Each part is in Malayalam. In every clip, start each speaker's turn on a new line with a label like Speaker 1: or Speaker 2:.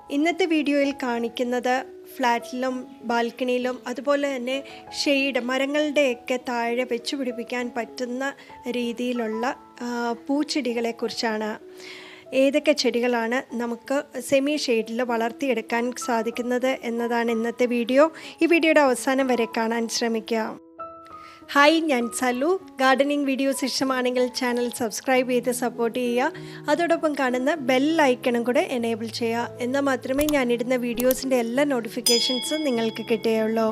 Speaker 1: ഇന്നത്തെ വീഡിയോയിൽ കാണിക്കുന്നത് ഫ്ലാറ്റിലും ബാൽക്കണിയിലും അതുപോലെ തന്നെ ഷെയ്ഡ് മരങ്ങളുടെയൊക്കെ താഴെ വെച്ച് പിടിപ്പിക്കാൻ പറ്റുന്ന രീതിയിലുള്ള ആ, പൂച്ചെടികളെക്കുറിച്ചാണ് ഏതൊക്കെ ചെടികളാണ് നമുക്ക് സെമി ഷെയ്ഡിൽ വളർത്തിയെടുക്കാൻ സാധിക്കുന്നത് എന്നതാണ് ഇന്നത്തെ വീഡിയോ ഈ വീഡിയോയുടെ അവസാനം വരെ കാണാൻ ശ്രമിക്കുക ഹായ് ഞാൻ സലു ഗാർഡനിങ് വീഡിയോസ് ഇഷ്ടമാണെങ്കിൽ ചാനൽ സബ്സ്ക്രൈബ് ചെയ്ത് സപ്പോർട്ട് ചെയ്യുക അതോടൊപ്പം കാണുന്ന ബെൽ ഐക്കണും കൂടെ എനേബിൾ ചെയ്യുക എന്നാൽ മാത്രമേ ഞാനിടുന്ന വീഡിയോസിൻ്റെ എല്ലാ നോട്ടിഫിക്കേഷൻസും നിങ്ങൾക്ക് കിട്ടുകയുള്ളൂ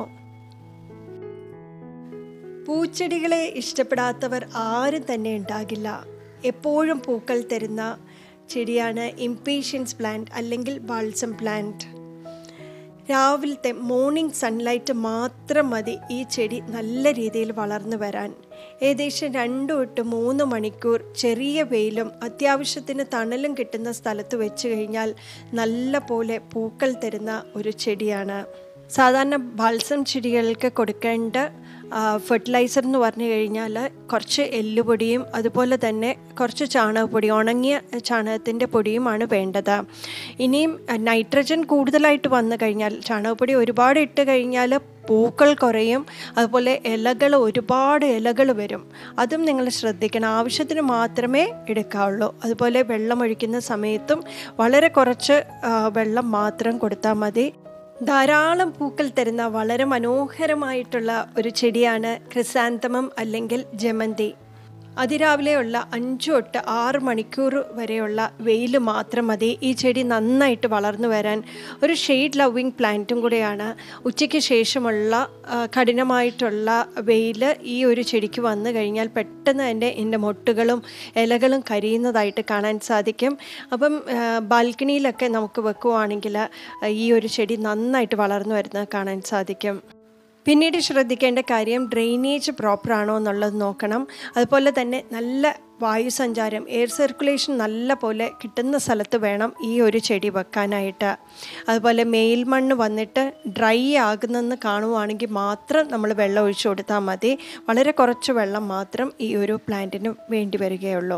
Speaker 1: പൂച്ചെടികളെ ഇഷ്ടപ്പെടാത്തവർ ആരും തന്നെ ഉണ്ടാകില്ല എപ്പോഴും പൂക്കൾ തരുന്ന ചെടിയാണ് ഇംപേഷ്യൻസ് പ്ലാന്റ് അല്ലെങ്കിൽ ബാൾസം പ്ലാന്റ് രാവിലത്തെ മോർണിംഗ് സൺലൈറ്റ് മാത്രം മതി ഈ ചെടി നല്ല രീതിയിൽ വളർന്നു വരാൻ ഏകദേശം രണ്ട് തൊട്ട് മൂന്ന് മണിക്കൂർ ചെറിയ വെയിലും അത്യാവശ്യത്തിന് തണലും കിട്ടുന്ന സ്ഥലത്ത് വെച്ച് കഴിഞ്ഞാൽ നല്ല പോലെ പൂക്കൾ തരുന്ന ഒരു ചെടിയാണ് സാധാരണ ബാൽസം ചെടികൾക്ക് കൊടുക്കേണ്ട ഫെർട്ടിലൈസർ എന്ന് പറഞ്ഞു കഴിഞ്ഞാൽ കുറച്ച് എല്ലുപൊടിയും അതുപോലെ തന്നെ കുറച്ച് ചാണകപ്പൊടി ഉണങ്ങിയ ചാണകത്തിൻ്റെ പൊടിയുമാണ് വേണ്ടത് ഇനിയും നൈട്രജൻ കൂടുതലായിട്ട് വന്നു കഴിഞ്ഞാൽ ചാണകപ്പൊടി ഒരുപാട് ഇട്ട് കഴിഞ്ഞാൽ പൂക്കൾ കുറയും അതുപോലെ ഇലകൾ ഒരുപാട് ഇലകൾ വരും അതും നിങ്ങൾ ശ്രദ്ധിക്കണം ആവശ്യത്തിന് മാത്രമേ എടുക്കാവുള്ളൂ അതുപോലെ വെള്ളം ഒഴിക്കുന്ന സമയത്തും വളരെ കുറച്ച് ആ, വെള്ളം മാത്രം കൊടുത്താൽ മതി ധാരാളം പൂക്കൾ തരുന്ന വളരെ മനോഹരമായിട്ടുള്ള ഒരു ചെടിയാണ് ക്രിസാന്തമം അല്ലെങ്കിൽ ജമന്തി അതിരാവിലെയുള്ള അഞ്ച് തൊട്ട് ആറ് മണിക്കൂർ വരെയുള്ള വെയിൽ മാത്രം മതി ഈ ചെടി നന്നായിട്ട് വളർന്നു വരാൻ ഒരു ഷെയ്ഡ് ലവിങ് പ്ലാന്റും കൂടെയാണ് ഉച്ചയ്ക്ക് ശേഷമുള്ള ആ, കഠിനമായിട്ടുള്ള വെയിൽ ഈ ഒരു ചെടിക്ക് വന്നു കഴിഞ്ഞാൽ പെട്ടെന്ന് തന്നെ എൻ്റെ മൊട്ടുകളും ഇലകളും കരിയുന്നതായിട്ട് കാണാൻ സാധിക്കും അപ്പം ആ, ബാൽക്കണിയിലൊക്കെ നമുക്ക് വെക്കുവാണെങ്കിൽ ആ, ഈ ഒരു ചെടി നന്നായിട്ട് വളർന്നു വരുന്നത് കാണാൻ സാധിക്കും പിന്നീട് ശ്രദ്ധിക്കേണ്ട കാര്യം ഡ്രെയിനേജ് പ്രോപ്പർ ആണോ എന്നുള്ളത് നോക്കണം അതുപോലെ തന്നെ നല്ല വായു സഞ്ചാരം എയർ സർക്കുലേഷൻ നല്ല പോലെ കിട്ടുന്ന സ്ഥലത്ത് വേണം ഈ ഒരു ചെടി വെക്കാനായിട്ട് അതുപോലെ മേൽമണ്ണ് വന്നിട്ട് ഡ്രൈ ആകുന്നെന്ന് കാണുവാണെങ്കിൽ മാത്രം നമ്മൾ വെള്ളം ഒഴിച്ചു കൊടുത്താൽ മതി വളരെ കുറച്ച് വെള്ളം മാത്രം ഈ ഒരു പ്ലാന്റിന് വേണ്ടി വരികയുള്ളൂ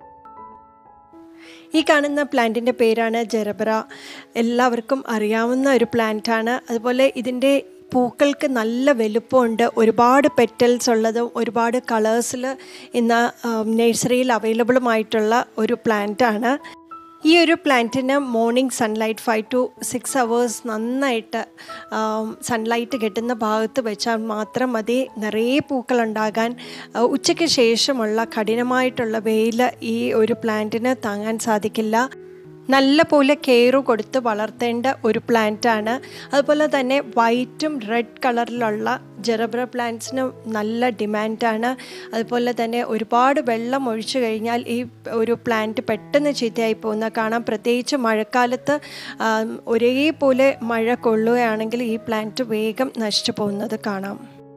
Speaker 1: ഈ കാണുന്ന പ്ലാന്റിൻ്റെ പേരാണ് ജെറബറ എല്ലാവർക്കും അറിയാവുന്ന ഒരു പ്ലാന്റാണ് അതുപോലെ ഇതിൻ്റെ പൂക്കൾക്ക് നല്ല വലുപ്പമുണ്ട് ഒരുപാട് പെറ്റൽസ് ഉള്ളതും ഒരുപാട് കളേഴ്സിൽ ഇന്ന് നഴ്സറിയിൽ അവൈലബിളുമായിട്ടുള്ള ഒരു പ്ലാന്റാണ് ഈ ഒരു പ്ലാന്റിന് morning sunlight five to six hours നന്നായിട്ട് സൺലൈറ്റ് കിട്ടുന്ന ഭാഗത്ത് വെച്ചാൽ മാത്രം മതി നിറയെ പൂക്കളുണ്ടാകാൻ ആ, ഉച്ചയ്ക്ക് ശേഷമുള്ള കഠിനമായിട്ടുള്ള വെയിൽ ഈ ഒരു പ്ലാന്റിന് താങ്ങാൻ സാധിക്കില്ല നല്ല പോലെ കെയർ കൊടുത്ത് വളർത്തേണ്ട ഒരു പ്ലാന്റാണ് അതുപോലെ തന്നെ വൈറ്റും റെഡ് കളറിലുള്ള ജെറബ്ര പ്ലാന്റ്സിന് നല്ല ഡിമാൻഡാണ് അതുപോലെ തന്നെ ഒരുപാട് വെള്ളം ഒഴിച്ചു കഴിഞ്ഞാൽ ഈ ഒരു പ്ലാന്റ് പെട്ടെന്ന് ചീത്തയായി പോകുന്ന കാണാം പ്രത്യേകിച്ച് മഴക്കാലത്ത് ആം, ഒരേപോലെ മഴ കൊള്ളുകയാണെങ്കിൽ ഈ പ്ലാന്റ് വേഗം നശിച്ചു പോകുന്നത് കാണാം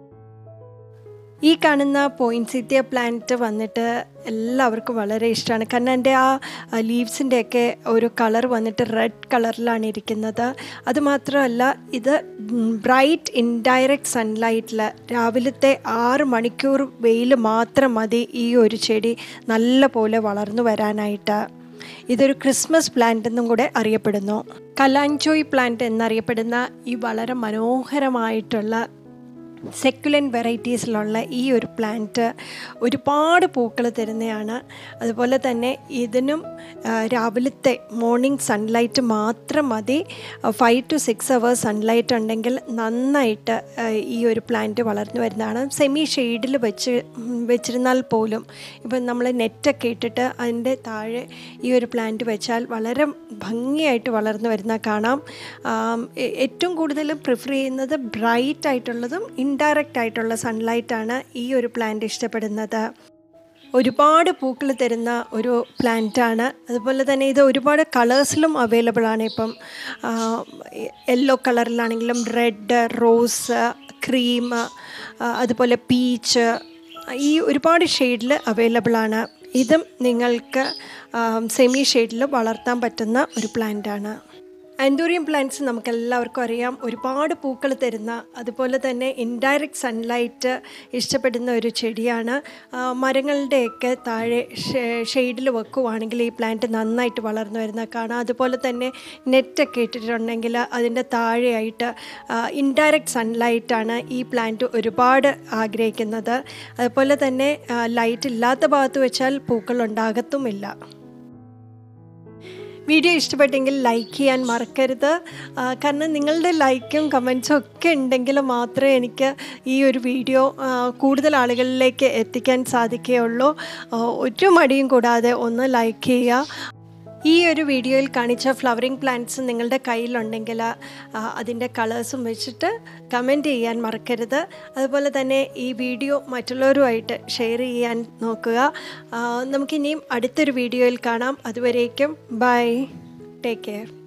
Speaker 1: ഈ കാണുന്ന പോയിൻസിറ്റിയ പ്ലാന്റ് വന്നിട്ട് എല്ലാവർക്കും വളരെ ഇഷ്ടമാണ് കാരണം എൻ്റെ ആ ലീവ്സിൻ്റെ ഒക്കെ ഒരു കളർ വന്നിട്ട് റെഡ് കളറിലാണ് ഇരിക്കുന്നത് അതുമാത്രമല്ല ഇത് ബ്രൈറ്റ് ഇൻഡയറക്റ്റ് സൺലൈറ്റിൽ രാവിലത്തെ ആറ് മണിക്കൂർ വെയിൽ മാത്രം മതി ഈ ഒരു ചെടി നല്ല പോലെ വളർന്നു വരാനായിട്ട് ഇതൊരു ക്രിസ്മസ് പ്ലാന്റ് എന്നും കൂടെ അറിയപ്പെടുന്നു കലാഞ്ചോയ് പ്ലാന്റ് എന്നറിയപ്പെടുന്ന ഈ വളരെ മനോഹരമായിട്ടുള്ള സെക്കുലൻ വെറൈറ്റീസിലുള്ള ഈ ഒരു പ്ലാന്റ് ഒരുപാട് പൂക്കൾ തരുന്നതാണ് അതുപോലെ തന്നെ ഇതിനും ആ, രാവിലത്തെ മോർണിംഗ് സൺലൈറ്റ് മാത്രം മതി five to six hours sunlight ഉണ്ടെങ്കിൽ നന്നായിട്ട് ആ, ഈ ഒരു പ്ലാന്റ് വളർന്നു വരുന്നതാണ് സെമി ഷെയ്ഡിൽ വെച്ച് ഉം, വെച്ചിരുന്നാൽ പോലും ഇപ്പം നമ്മൾ നെറ്റൊക്കെ ഇട്ടിട്ട് അതിൻ്റെ താഴെ ഈ ഒരു പ്ലാന്റ് വെച്ചാൽ വളരെ ഭംഗിയായിട്ട് വളർന്നു വരുന്ന കാണാം ആം, എ- ഏറ്റവും കൂടുതൽ പ്രിഫർ ചെയ്യുന്നത് ബ്രൈറ്റ് ആയിട്ടുള്ളതും ഇൻഡയറക്റ്റ് ആയിട്ടുള്ള സൺലൈറ്റാണ് ഈ ഒരു പ്ലാന്റ് ഇഷ്ടപ്പെടുന്നത് ഒരുപാട് പൂക്കൾ തരുന്ന ഒരു പ്ലാന്റാണ് അതുപോലെ തന്നെ ഇത് ഒരുപാട് കളേഴ്സിലും അവൈലബിൾ ആണ് ഇപ്പം യെല്ലോ കളറിലാണെങ്കിലും റെഡ് റോസ് ക്രീം അതുപോലെ പീച്ച് ഈ ഒരുപാട് ഷെയ്ഡിൽ അവൈലബിൾ ആണ് ഇതും നിങ്ങൾക്ക് സെമി ഷെയ്ഡിൽ വളർത്താൻ പറ്റുന്ന ഒരു പ്ലാന്റാണ് ആൻഡോറിയം പ്ലാന്റ്സ് നമുക്ക് എല്ലാവർക്കും അറിയാം ഒരുപാട് പൂക്കൾ തരുന്ന അതുപോലെ തന്നെ ഇൻഡയറക്റ്റ് സൺലൈറ്റ് ഇഷ്ടപ്പെടുന്ന ഒരു ചെടിയാണ് ആ, മരങ്ങളുടെയൊക്കെ താഴെ ഷെയ്ഡിൽ വെക്കുവാണെങ്കിൽ ഈ പ്ലാന്റ് നന്നായിട്ട് വളർന്നു വരുന്ന കാണാം അതുപോലെ തന്നെ നെറ്റൊക്കെ ഇട്ടിട്ടുണ്ടെങ്കിൽ അതിൻ്റെ താഴെയായിട്ട് ഇൻഡയറക്റ്റ് സൺലൈറ്റാണ് ഈ പ്ലാന്റ് ഒരുപാട് ആഗ്രഹിക്കുന്നത് അതുപോലെ തന്നെ ലൈറ്റ് ഇല്ലാത്ത ഭാഗത്ത് വെച്ചാൽ പൂക്കൾ ഉണ്ടാകത്തുമില്ല വീഡിയോ ഇഷ്ടപ്പെട്ടെങ്കിൽ ലൈക്ക് ചെയ്യാൻ മറക്കരുത് ആ, കാരണം നിങ്ങളുടെ ലൈക്കും കമൻസും ഒക്കെ ഉണ്ടെങ്കിൽ മാത്രമേ എനിക്ക് ഈ ഒരു വീഡിയോ ആ, കൂടുതൽ ആളുകളിലേക്ക് എത്തിക്കാൻ സാധിക്കുകയുള്ളൂ ആ, ഒരു മടിയും കൂടാതെ ഒന്ന് ലൈക്ക് ചെയ്യുക ഈ ഒരു വീഡിയോയിൽ കാണിച്ച ഫ്ലവറിങ് പ്ലാന്റ്സ് നിങ്ങളുടെ കയ്യിലുണ്ടെങ്കിൽ ആ, അതിൻ്റെ കളേഴ്സും വെച്ചിട്ട് കമൻറ്റ് ചെയ്യാൻ മറക്കരുത് അതുപോലെ തന്നെ ഈ വീഡിയോ മറ്റുള്ളവരുമായിട്ട് ഷെയർ ചെയ്യാൻ നോക്കുക ആ, നമുക്കിനിയും അടുത്തൊരു വീഡിയോയിൽ കാണാം അതുവരേക്കും ബൈ ടേക്ക് കെയർ